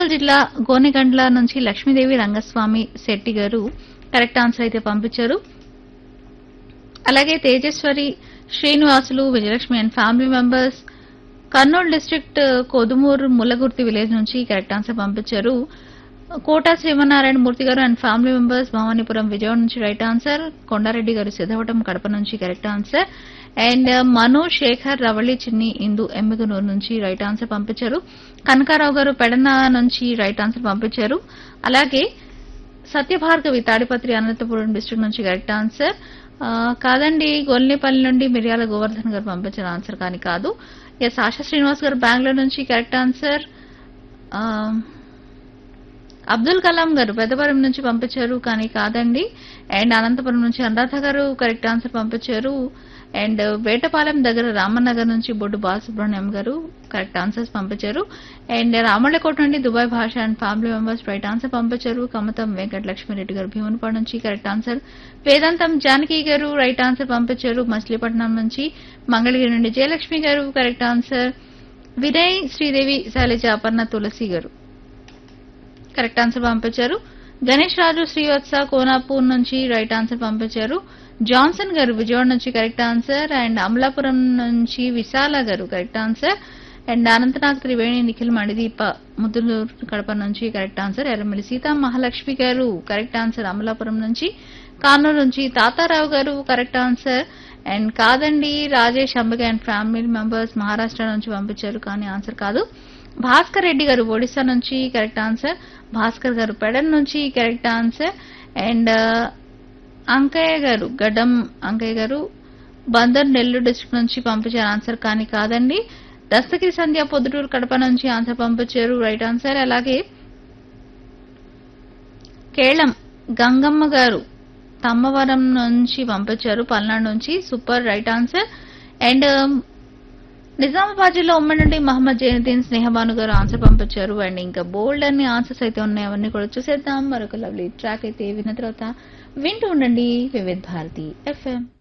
జిల్లా గోనెగండ్ల నుంచి లక్ష్మీదేవి రంగస్వామి శెట్టి గారు కరెక్ట్ ఆన్సర్ అయితే పంపించారు అలాగే Tejeswari Srinivasulu Vijayalakshmi and family members Kurnool district Kodumuru Mullagurthi village నుంచి కరెక్ట్ ఆన్సర్ పంపించారు Kota Srimannarayana Murthy garu and family members Bhavanipuram Vijayawada నుంచి రైట్ ఆన్సర్ కొండారెడ్డి గారు సిద్ధవటం కడప నుంచి correct answer and Manu Sekhar Ravali Chinni Indu Emmiganur నుంచి రైట్ ఆన్సర్ పంపించారు కనకారావు గారు పెడన నుంచి రైట్ ఆన్సర్ పంపించారు అలాగే సత్యభార్గవి తాడిపత్రి అనంతపురం డిస్ట్రిక్ట్ నుంచి కరెక్ట్ ఆన్సర్ ఆ, కాదండి గొల్లిపల్లి నుండి మిర్యాల గోవర్ధన్ గారు పంపించిన ఆన్సర్ కానీ కాదు ఎస్ ఆశా శ్రీనివాస్ గారు బెంగళూరు నుంచి కరెక్ట్ ఆన్సర్ ఆ, అబ్దుల్ కలాం గారు పెద్దపురం నుంచి పంపించారు కానీ కాదండి అండ్ అనంతపురం నుంచి అనురాధ గారు కరెక్ట్ ఆన్సర్ పంపించారు అండ్ వేటపాలెం దగ్గర రామనగర్ నుంచి బొడ్డు బాలసుబ్రహ్మణ్యం గారు కరెక్ట్ ఆన్సర్స్ పంపించారు అండ్ రామళ్ళకోట నుండి Dubai Basha and family members right answer పంపించారు కమతం వెంకట లక్ష్మీరెడ్డి గారు భీమునిపాడు నుంచి కరెక్ట్ ఆన్సర్ వేదాంతం జానకి గారు రైట్ ఆన్సర్ పంపించారు మచిలీపట్నం నుంచి మంగళగిరి నుండి Jayalakshmi garu correct answer Vinay Sridevi Sailaja Aparna Tulasi garu correct answer పంపించారు గణేష్ రాజు శ్రీవత్స కోనాపూర్ నుంచి రైట్ ఆన్సర్ పంపించారు జాన్సన్ గారు విజయవాడ నుంచి కరెక్ట్ ఆన్సర్ అండ్ అమలాపురం నుంచి Visala garu correct answer and Anantnag Triveni Nikhil Manideepa Muddulur Kadapa నుంచి correct answer Erramalli Sita Mahalakshmi garu correct answer Amalapuram నుంచి కానూరు నుంచి తాతారావు గారు కరెక్ట్ ఆన్సర్ అండ్ కాదండి Rajesh Ambika and family members Maharashtra నుంచి పంపించారు కానీ ఆన్సర్ కాదు భాస్కర్ రెడ్డి గారు ఒడిశా నుంచి కరెక్ట్ ఆన్సర్ భాస్కర్ గారు పెడన్ నుంచి కరెక్ట్ ఆన్సర్ అండ్ అంకయ్య గారు గడ్డం అంకయ్య గారు బందర్ నెల్లూరు డిస్ట్రిక్ట్ నుంచి పంపించారు ఆన్సర్ కానీ కాదండి దస్తగిరి సంధ్య పొద్దుటూరు కడప నుంచి ఆన్సర్ పంపించారు రైట్ ఆన్సర్ అలాగే కేళం గంగమ్మ గారు తమ్మవరం నుంచి పంపించారు పల్నాడు నుంచి super right answer and Nizamabad జిల్లా ఉమ్మడి నుండి మహమ్మద్ జైనుద్దీన్ స్నేహబాను గారు ఆన్సర్ పంపించారు అండ్ ఇంకా బోల్డ్ అన్ని ఆన్సర్స్ అయితే ఉన్నాయి అవన్నీ కూడా చూసేద్దాం మరొక లవ్లీ ట్రాక్ అయితే విన్న తర్వాత వింటూ ఉండండి వివిధ్ భారతి ఎఫ్ఎం